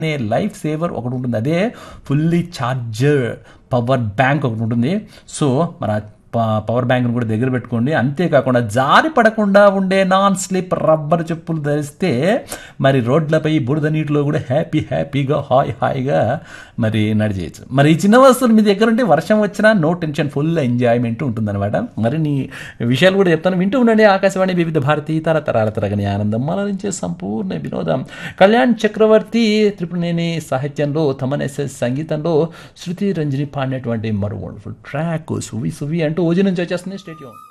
అనే life saver ఒకటి ఉంటుంది అదే ఫుల్లీ ఛార్జర్ పవర్ బ్యాంక్ ఒకటి ఉంటుంది సో మన ప- పవర్ బ్యాంక్ను కూడా దగ్గర పెట్టుకోండి అంతేకాకుండా జారి పడకుండా ఉండే నాన్ స్లిప్ రబ్బర్ చెప్పులు ధరిస్తే మరి రోడ్లపై బురద నీటిలో కూడా హ్యాపీ హ్యాపీగా హాయ్ హాయిగా మరి నడిచేయచ్చు మరి ఈ చిన్న వస్తువులు మీ దగ్గర ఉంటే వర్షం వచ్చినా నో టెన్షన్ ఫుల్ ఎంజాయ్మెంట్ ఉంటుందన్నమాట మరి నీ విషయాలు కూడా చెప్తాను వింటూ ఉండండి ఆకాశవాణి వివిధ భారతి తరతరాల తరగని ఆనందం మలరించే సంపూర్ణ వినోదం కళ్యాణ్ చక్రవర్తి త్రిపుణేని సాహిత్యంలో తమన్ ఎస్ఎస్ సంగీతంలో శృతి రంజని పాడినటువంటి మరో వండర్ఫుల్ ట్రాక్ సువి సువి అంటూ ఓజీ నుంచి వచ్చేస్తుంది స్టేట్యూన్